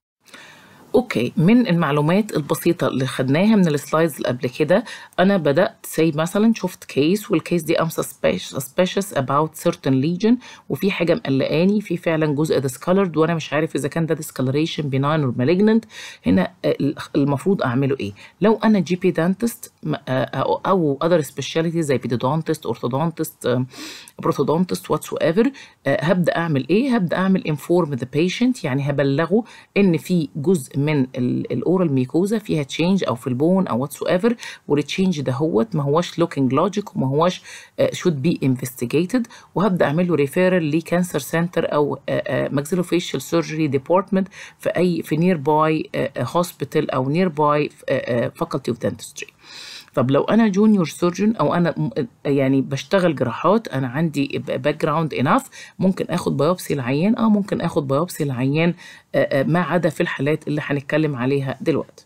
اوكي من المعلومات البسيطه اللي خدناها من السلايدز اللي قبل كده انا بدات سي مثلا شفت كيس والكيس دي ام suspicious about certain lesion وفي حاجه مقلقاني في فعلا جزء discolored وانا مش عارف اذا كان ده discoloration benign or malignant هنا المفروض اعمله ايه لو انا جي بي دانتست او other specialties زي بيدودونتست اورثودونتست بروتودونتست واتس ايفر هبدا اعمل ايه هبدا اعمل inform the patient يعني هبلغه ان في جزء من الاورال ميكوزا فيها تشينج او في البون او واتس ايفر والتشينج ده هوت ما هوش لوكينج لوجيك وما هوش شود بي انفستيجيتد وهبدا اعمل له ريفيرال لكانسر سنتر او ماكسيلوفيشال سيرجري ديبارتمنت في اي في نير باي هوسبيتال او نير باي فاكولتي اوف دنتستري طب لو انا جونيور سيرجن او انا يعني بشتغل جراحات انا عندي باك جراوند اناف ممكن اخد بايوبسي العيان اه ممكن اخد بايوبسي العيان ما عدا في الحالات اللي هنتكلم عليها دلوقتي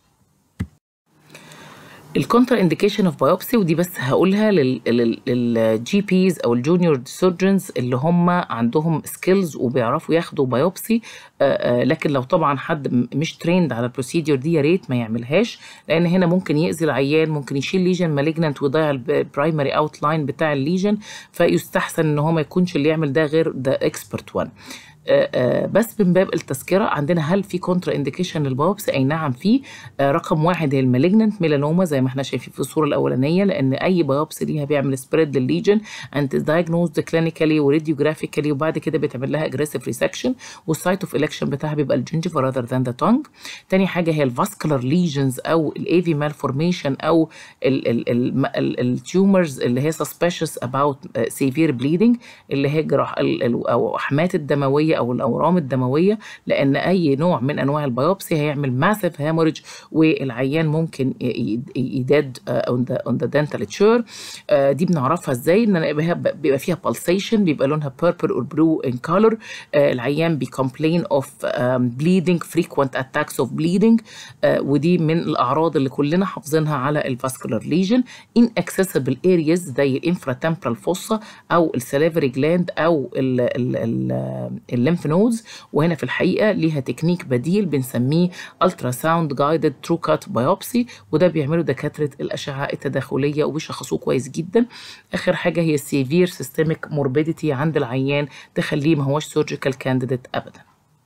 الكونتر انديكيشن اوف بايوبسي ودي بس هقولها للجي بيز او الجونيور سيرجنز اللي هم عندهم سكيلز وبيعرفوا ياخدوا بايوبسي لكن لو طبعا حد مش تريند على البروسيدور دي يا ريت ما يعملهاش لان هنا ممكن ياذي العيان ممكن يشيل ليجن مالجنانت ويضيع البرايمري اوت لاين بتاع الليجن فيستحسن ان هو ما يكونش اللي يعمل ده غير ده اكسبرت وان بس من باب التذكرة عندنا هل في كونترا انديكيشن للبايوبسي أي نعم في رقم واحد هي المالجننت ميلانوما زي ما احنا شايفين في الصورة الأولانية لأن أي بايوبسي ليها بيعمل سبريد للليجن أنت دايجنوزد كلينيكالي وراديوجرافيكالي وبعد كده بيتعمل لها اجريسيف ريسكشن والسايت اوف الكشن بتاعها بيبقى الجنجفا راذر ذان ذا تونج تاني حاجة هي الفاسكولار ليجنز أو الايفي مالفورميشن أو التيومرز اللي هي suspicious about severe bleeding اللي هي جراح أو أحمات الدموية الدمويه او الاورام الدمويه لان اي نوع من انواع البيوبسي هيعمل ماسيف هاموريج والعيان ممكن يداد اون ذا اون ذا دنتال تشير دي بنعرفها ازاي ان أنا بيبقى بيبقى فيها بالسيشن بيبقى لونها purple or blue in color آه، العيان بيكمبلين اوف bleeding frequent attacks of bleeding آه، ودي من الاعراض اللي كلنا حافظينها على الفاسكولار ليجن inaccessible areas زي الانفراتمبرال فوسا او السليفري جلاند او الليمف نودز وهنا في الحقيقه ليها تكنيك بديل بنسميه الترا ساوند جايدد ترو كات بايوبسي وده بيعمله دكاتره الاشعه التداخليه وبيشخصوه كويس جدا اخر حاجه هي السيفير سيستميك موربيديتي عند العيان تخليه ما هوش سيرجيكال كانديديت ابدا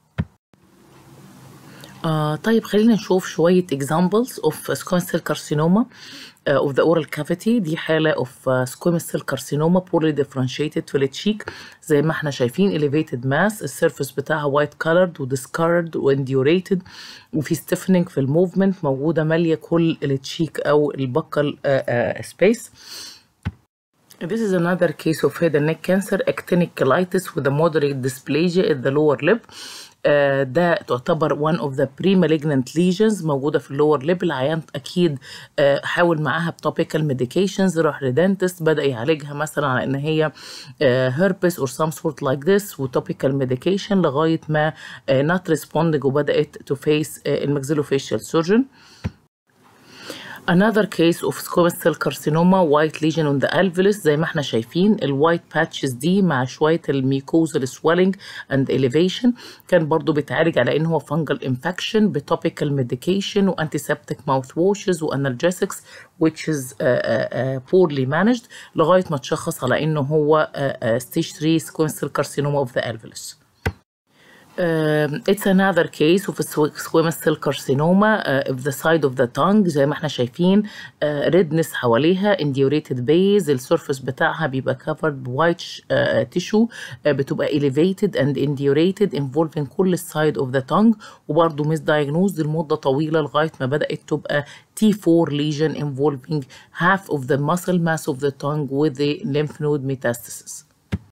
آه طيب خلينا نشوف شوية examples of squamous cell carcinoma uh, of the oral cavity دي حالة of uh, squamous cell carcinoma poorly differentiated في التشيك زي ما احنا شايفين elevated mass السيرفس بتاعها white colored و discolored و indurated وفي stiffening في الموفمنت موجودة مالية كل التشيك أو البكال uh, uh, space This is another case of head and neck cancer, actinic colitis with a moderate dysplasia in the lower lip. آه، ده تعتبر one of the pre-malignant lesions موجودة في اللور ليب العيان أكيد آه، حاول معاها بتوبيكال ميديكيشنز راح لدنتست بدأ يعالجها مثلا على إن هي هيربس or some sort like this وتوبيكال ميديكيشن لغاية ما آه، not responding وبدأت to face الماكسيلوفيشيال surgeon Another case of squamous cell carcinoma white lesion on the alveolus زي ما احنا شايفين الوايت باتشز دي مع شوية الميكوزال swelling and elevation كان برضو بيتعالج على ان هو fungal infection بتوبيكال medication و antiseptic mouthwashes و analgesics which is uh, uh, uh, poorly managed لغاية ما تشخص على انه هو uh, uh, stage 3 squamous cell carcinoma of the alveolus. Um, it's another case of a squ- squamous cell carcinoma uh, of the side of the tongue زي ما احنا شايفين uh, redness حواليها indurated base السيرفس بتاعها بيبقى covered بوايت uh, tissue uh, بتبقى elevated and indurated involving كل side of the tongue وبرضه misdiagnosed لمدة طويلة لغاية ما بدأت تبقى T4 lesion involving half of the muscle mass of the tongue with the lymph node metastasis.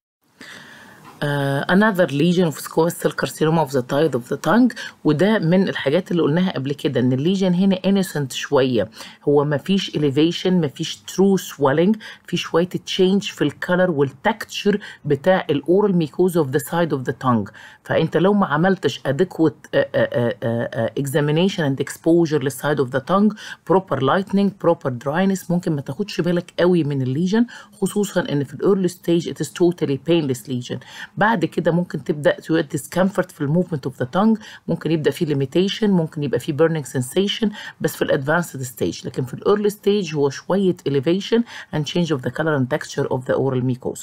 Uh, another lesion of squamous cell carcinoma of the tide of the tongue وده من الحاجات اللي قلناها قبل كده ان الليجن هنا innocent شويه هو ما فيش elevation ما فيش true swelling في شويه change في الكالر والتكتشر بتاع الاورال ميكوزا of the side of the tongue فانت لو ما عملتش adequate uh, uh, uh, examination and exposure للسايد of the tongue proper lightening proper dryness ممكن ما تاخدش بالك قوي من الليجن خصوصا ان في الايرلي ستيج it is totally painless lesion بعد كده ممكن تبدا discomfort في الموفمنت اوف ذا تانج ممكن يبدا في limitation ممكن يبقى في burning sensation بس في الادفانسد ستيج لكن في الايرلي ستيج هو شويه elevation and change of the color and texture of the oral mucosa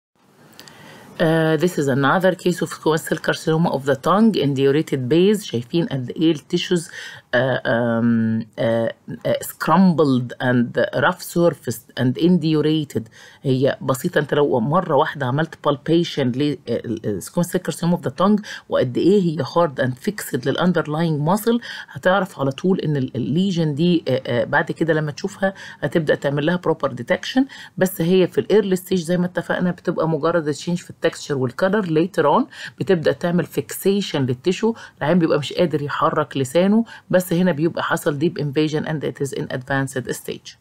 Uh, this is another case of squamous cell carcinoma of the tongue indurated base شايفين قد ايه التيشوز uh, um, uh, uh, scrambled and rough surfaced and indurated هي بسيطة انت لو مرة واحدة عملت palpation للسكومس cell carcinoma of the tongue وقد ايه هي hard and fixed للاندرلاينج muscle هتعرف على طول ان الليجن دي uh, uh, بعد كده لما تشوفها هتبدأ تعمل لها proper detection بس هي في الايرلي ستيج زي ما اتفقنا بتبقى مجرد تشينج في التكستشر والكلر ليتر اون بتبدا تعمل فيكسيشن للتيشو العين بيبقى مش قادر يحرك لسانه بس هنا بيبقى حصل deep invasion and it is in advanced stage.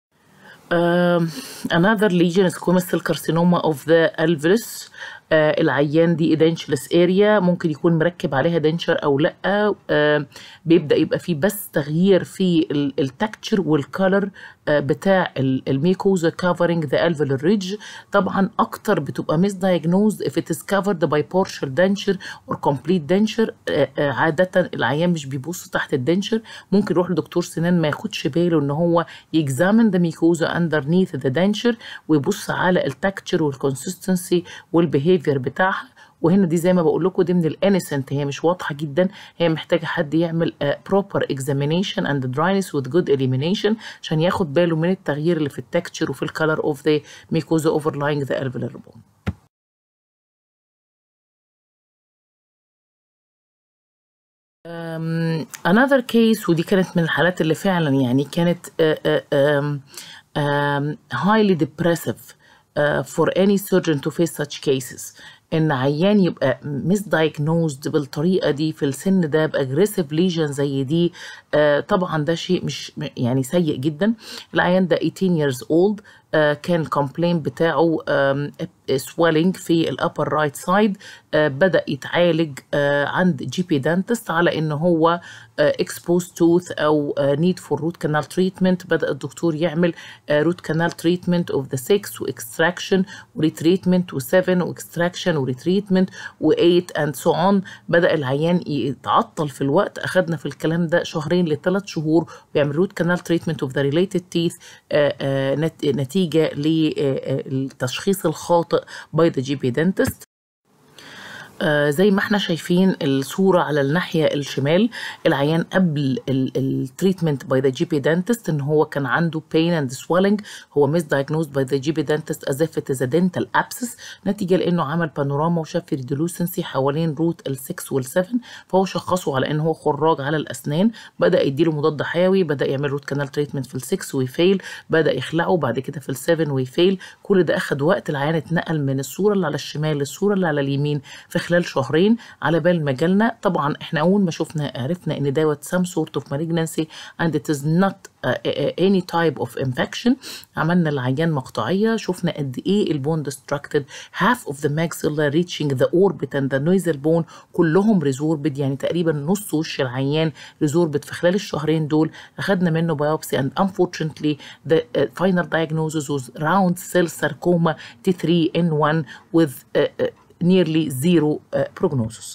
Um, another lesion is squamous cell carcinoma of the alveolus آه العيان دي edentulous area ممكن يكون مركب عليها دنشر او لا آه بيبدا يبقى فيه بس تغيير في التكتشر والكالر آه بتاع الميكوزا covering the alveolar ridge طبعا اكتر بتبقى misdiagnosed if it is covered by partial denture or complete denture عاده العيان مش بيبص تحت الدنشر ممكن يروح لدكتور سنان ما ياخدش باله ان هو يexamine the mucosa underneath the denture ويبص على التكتشر والكونسستنسي والبيهيفير البيهيفير بتاعها وهنا دي زي ما بقول لكم دي من الانسنت هي مش واضحه جدا هي محتاجه حد يعمل بروبر اكزامينيشن اند دراينس وذ جود اليمينيشن عشان ياخد باله من التغيير اللي في التكتشر وفي الكالر اوف ذا ميكوزا اوفرلاينج ذا الفيلر بون Um, another case ودي كانت من الحالات اللي فعلا يعني كانت uh, uh, um, um, highly depressive uh, for any surgeon to face such cases ان عيان يبقى مس دايجنوزد بالطريقه دي في السن ده باجريسيف ليجن زي دي آه طبعا ده شيء مش يعني سيء جدا العيان ده 18 years old آه كان الكومبلين بتاعه سويلنج في الابر رايت سايد بدا يتعالج آه عند جي بي دانتست على ان هو اكسبوز توث او نيد فور روت كانال تريتمنت بدا الدكتور يعمل روت كانال تريتمنت اوف ذا 6 واكستراكشن وريتريتمنت و7 واكستراكشن وريتريتمنت و8 اند سو اون بدا العيان يتعطل في الوقت اخذنا في الكلام ده شهرين لثلاث شهور ويعمل روت كانال تريتمنت اوف ذا ريليتد تيث نتيجه للتشخيص الخاطئ باي ذا جي بي دنتست آه زي ما احنا شايفين الصورة على الناحية الشمال العيان قبل التريتمنت باي ذا جي بي دانتست ان هو كان عنده pain and swelling هو مس diagnosed by the GP dentist as if it is a dental abscess نتيجة لانه عمل بانوراما وشاف ريدولوسنسي حوالين روت ال6 وال7 فهو شخصه على ان هو خراج على الاسنان بدا يديله مضاد حيوي بدا يعمل روت كانال تريتمنت في ال6 ويفيل بدا يخلعه بعد كده في ال7 ويفيل كل ده اخد وقت العيان اتنقل من الصورة اللي على الشمال للصورة اللي على اليمين في خلال شهرين على بال ما جالنا طبعا احنا اول ما شفنا عرفنا ان دوت some sort of malignancy and it is not uh, any type of infection عملنا العيان مقطعية شفنا قد ايه البون destructed half of the maxilla reaching the orbit and the nasal bone كلهم resorbed يعني تقريبا نص وش العيان resorbed في خلال الشهرين دول اخدنا منه biopsy and unfortunately the uh, final diagnosis was round cell sarcoma T3N1 with uh, uh, nearly zero uh, prognosis.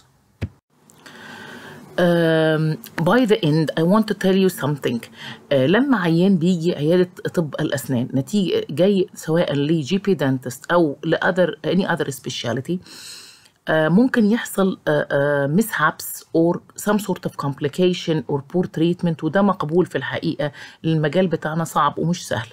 Um, by the end I want to tell you something uh, لما عيان بيجي عيادة طب الأسنان نتيجة جاي سواء لجي بي دانتست أو لأذر any other specialty uh, ممكن يحصل mishaps uh, or some sort of complication or poor treatment وده مقبول في الحقيقة المجال بتاعنا صعب ومش سهل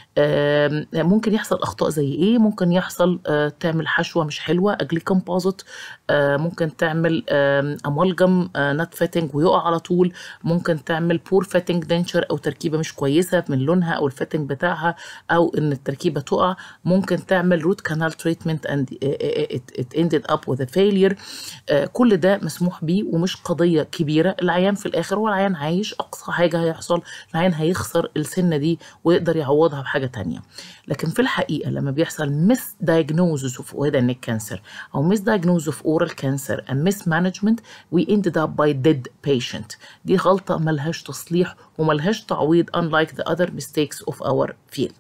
ممكن يحصل اخطاء زي ايه ممكن يحصل تعمل حشوه مش حلوه اجلي كومبوزيت ممكن تعمل امالجم نات فيتنج ويقع على طول ممكن تعمل بور فيتنج دنشر او تركيبه مش كويسه من لونها او الفيتنج بتاعها او ان التركيبه تقع ممكن تعمل روت كانال تريتمنت اند ات اندد اب وذ فيلير كل ده مسموح بيه ومش قضيه كبيره العيان في الاخر هو العيان عايش اقصى حاجه هيحصل العيان هيخسر السنه دي ويقدر يعوضها بحاجه تانية لكن في الحقيقة لما بيحصل مس diagnosis of head and neck cancer أو mis diagnosis of oral cancer and mismanagement we ended up by dead patient دي غلطة ملهاش تصليح وملهاش تعويض unlike the other mistakes of our field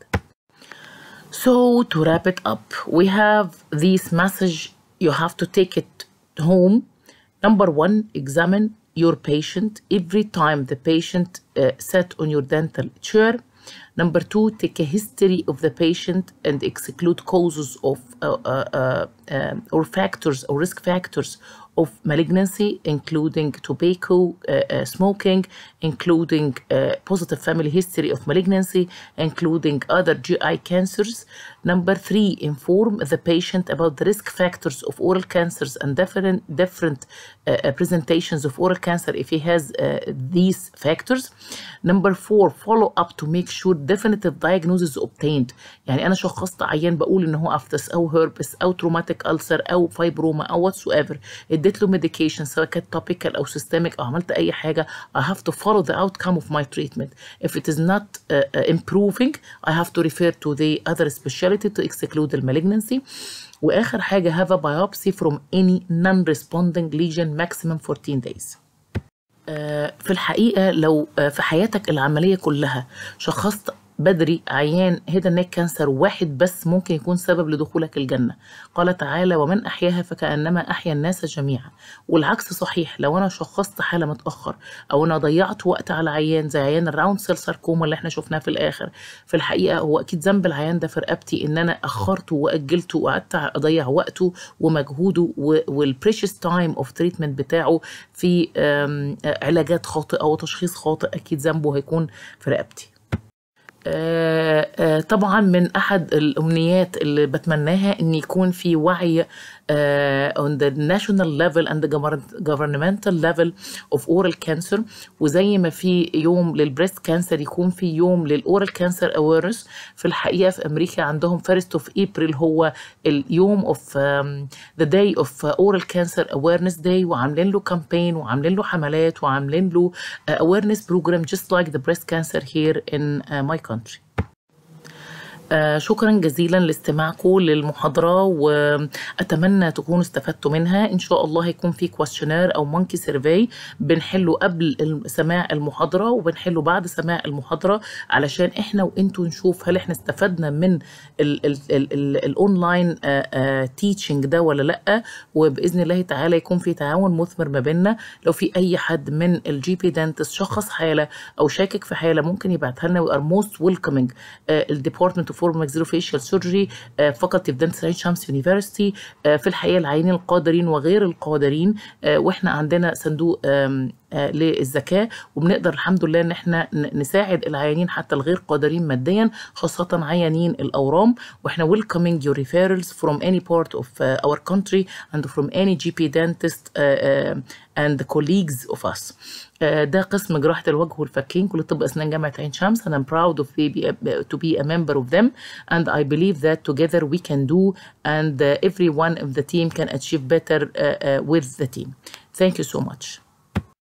So to wrap it up we have this message you have to take it home number one examine your patient every time the patient uh, sat on your dental chair Number two, take a history of the patient and exclude causes of uh, uh, uh, or factors or risk factors of malignancy, including tobacco, smoking, including positive family history of malignancy, including other GI cancers. Number three, inform the patient about the risk factors of oral cancers and different different presentations of oral cancer if he has these factors. Number four, follow up to make sure definitive diagnosis obtained يعني انا شخصت عيان بقول ان هو افتس او هيربس او تروماتيك ألسر او فايبروما او واتس ايفر اديت له ميديكيشن سواء كانت توبيكال او سيستميك او عملت اي حاجه I have to follow the outcome of my treatment if it is not uh, uh, improving I have to refer to the other specialty to exclude the malignancy واخر حاجه have a biopsy from any non-responding lesion maximum 14 days في الحقيقة لو في حياتك العملية كلها شخصت بدري عيان هيد نيك كانسر واحد بس ممكن يكون سبب لدخولك الجنة قال تعالى ومن أحياها فكأنما أحيا الناس جميعا والعكس صحيح لو أنا شخصت حالة متأخر أو أنا ضيعت وقت على عيان زي عيان الراوند سيل ساركوما اللي احنا شفناه في الآخر في الحقيقة هو أكيد ذنب العيان ده في رقبتي إن أنا أخرته وأجلته وقعدت أضيع وقته ومجهوده والبريشس تايم أوف تريتمنت بتاعه في علاجات خاطئة وتشخيص خاطئ أكيد ذنبه هيكون في رقبتي آه، طبعا من احد الامنيات اللي بتمناها ان يكون في وعي آه، on the national level and the govern- governmental level of oral cancer وزي ما في يوم للبريست كانسر يكون في يوم للاورال كانسر awareness في الحقيقه في امريكا عندهم first of April هو اليوم of um, the day of oral cancer awareness day وعاملين له كامبين وعاملين له حملات وعاملين له uh, awareness program just like the breast cancer here in uh, my country آه شكرا جزيلا لاستماعكم للمحاضرة وأتمنى تكونوا استفدتوا منها إن شاء الله هيكون في كويشنير أو مونكي سيرفي بنحله قبل الم- سماع المحاضرة وبنحله بعد سماع المحاضرة علشان إحنا وإنتوا نشوف هل إحنا استفدنا من ال- ال- ال- ال- الأونلاين تيتشنج ده ولا لأ وبإذن الله تعالى يكون في تعاون مثمر ما بيننا لو في أي حد من الجي بي دانتس شخص حالة أو شاكك في حالة ممكن يبعتها لنا we are most welcoming الديبارتمنت اوف فورم maxillofacial surgery فقط في دنت عين شمس يونيفرستي في الحقيقه العيانين القادرين وغير القادرين آه، واحنا عندنا صندوق آم، آه، للزكاه وبنقدر الحمد لله ان احنا ن- نساعد العيانين حتى الغير قادرين ماديا خاصه عيانين الاورام واحنا welcoming your referrals from any part of uh, our country and from any GP dentist uh, uh, and the colleagues of us. آه، ده قسم جراحة الوجه والفكين كلية طب أسنان جامعة عين شمس and I'm proud of be, to be a member of them and I believe that together we can do and uh, every one of the team can achieve better uh, uh, with the team. Thank you so much.